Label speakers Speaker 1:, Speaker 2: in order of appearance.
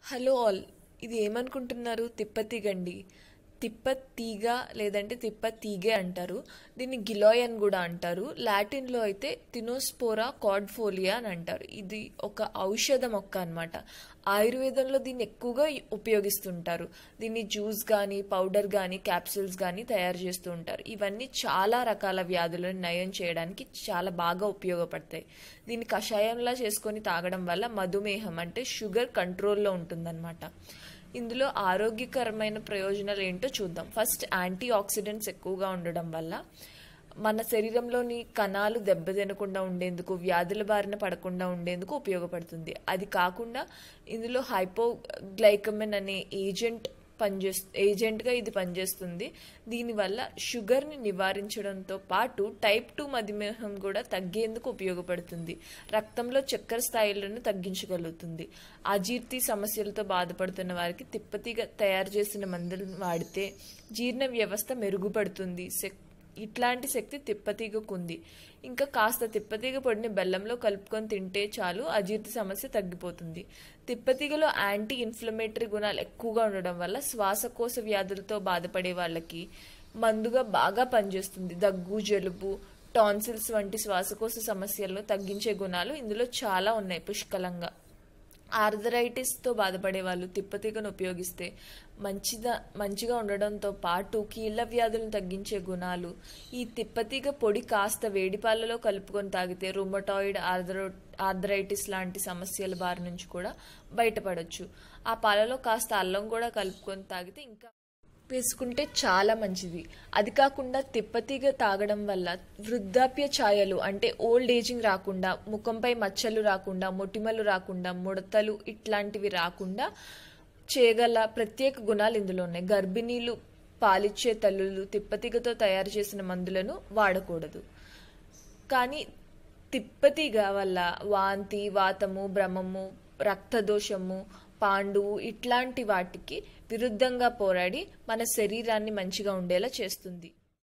Speaker 1: hello all ఇది ఏమనుకుంటున్నారు తిప్పతీగండి తిప్పతీగ లేదంటే తిప్పతీగే అంటారు దీన్ని గిలాయ్ అని కూడా అంటారు లాటిన్లో అయితే తినోస్పోరా కార్డ్ఫోలియా అని అంటారు ఇది ఒక ఔషధ మొక్క అన్నమాట ఆయుర్వేదంలో దీన్ని ఎక్కువగా ఉపయోగిస్తుంటారు దీన్ని జ్యూస్ కానీ పౌడర్ కానీ క్యాప్సూల్స్ కానీ తయారు చేస్తూ ఉంటారు ఇవన్నీ చాలా రకాల వ్యాధులను నయం చేయడానికి చాలా బాగా ఉపయోగపడతాయి దీన్ని కషాయంలా చేసుకొని తాగడం వల్ల మధుమేహం అంటే షుగర్ కంట్రోల్లో ఉంటుందన్నమాట ఇందులో ఆరోగ్యకరమైన ప్రయోజనాలు ఏంటో చూద్దాం ఫస్ట్ యాంటీ ఆక్సిడెంట్స్ ఎక్కువగా ఉండడం వల్ల మన శరీరంలోని కణాలు దెబ్బతినకుండా ఉండేందుకు వ్యాధుల బారిన పడకుండా ఉండేందుకు ఉపయోగపడుతుంది అది కాకుండా ఇందులో హైపోగ్లైకమిన్ అనే ఏజెంట్ పనిచేస్ ఏజెంట్గా ఇది పనిచేస్తుంది దీనివల్ల షుగర్ని నివారించడంతో పాటు టైప్ టూ మధుమేహం కూడా తగ్గేందుకు ఉపయోగపడుతుంది రక్తంలో చక్కెర స్థాయిలను తగ్గించగలుగుతుంది అజీర్తి సమస్యలతో బాధపడుతున్న వారికి తిప్పతిగా తయారు చేసిన మందులను వాడితే జీర్ణ వ్యవస్థ మెరుగుపడుతుంది శక్ ఇట్లాంటి శక్తి తిప్పతీగకు ఉంది ఇంకా కాస్త తిప్పతీగ పొడిని బెల్లంలో కలుపుకొని తింటే చాలు అజీర్తి సమస్య తగ్గిపోతుంది తిప్పతీగలో యాంటీ ఇన్ఫ్లమేటరీ గుణాలు ఎక్కువగా ఉండడం వల్ల శ్వాసకోశ వ్యాధులతో బాధపడే వాళ్ళకి మందుగా బాగా పనిచేస్తుంది దగ్గు జలుబు టాన్సిల్స్ వంటి శ్వాసకోశ సమస్యలను తగ్గించే గుణాలు ఇందులో చాలా ఉన్నాయి పుష్కలంగా ఆర్థరైటిస్తో బాధపడే వాళ్ళు తిప్పతీగను ఉపయోగిస్తే మంచిదా మంచిగా ఉండడంతో పాటు కీళ్ళ వ్యాధులను తగ్గించే గుణాలు ఈ తిప్పతీగ పొడి కాస్త వేడిపాలలో కలుపుకొని తాగితే రుమటాయిడ్ ఆర్థరో ఆర్థరైటిస్ లాంటి సమస్యల బారి నుంచి కూడా బయటపడవచ్చు ఆ పాలలో కాస్త అల్లం కూడా కలుపుకొని తాగితే ఇంకా వేసుకుంటే చాలా మంచిది అది కాకుండా తిప్పతీగ తాగడం వల్ల వృద్ధాప్య ఛాయలు అంటే ఓల్డ్ ఏజింగ్ రాకుండా ముఖంపై మచ్చలు రాకుండా మొటిమలు రాకుండా ముడతలు ఇట్లాంటివి రాకుండా చేయగల ప్రత్యేక గుణాలు ఇందులో ఉన్నాయి గర్భిణీలు పాలిచ్చే తల్లులు తిప్పతీగతో తయారు చేసిన మందులను వాడకూడదు కానీ తిప్పతీగ వల్ల వాంతి వాతము భ్రమము రక్తదోషము పాండువు ఇట్లాంటి వాటికి విరుద్ధంగా పోరాడి మన శరీరాన్ని మంచిగా ఉండేలా చేస్తుంది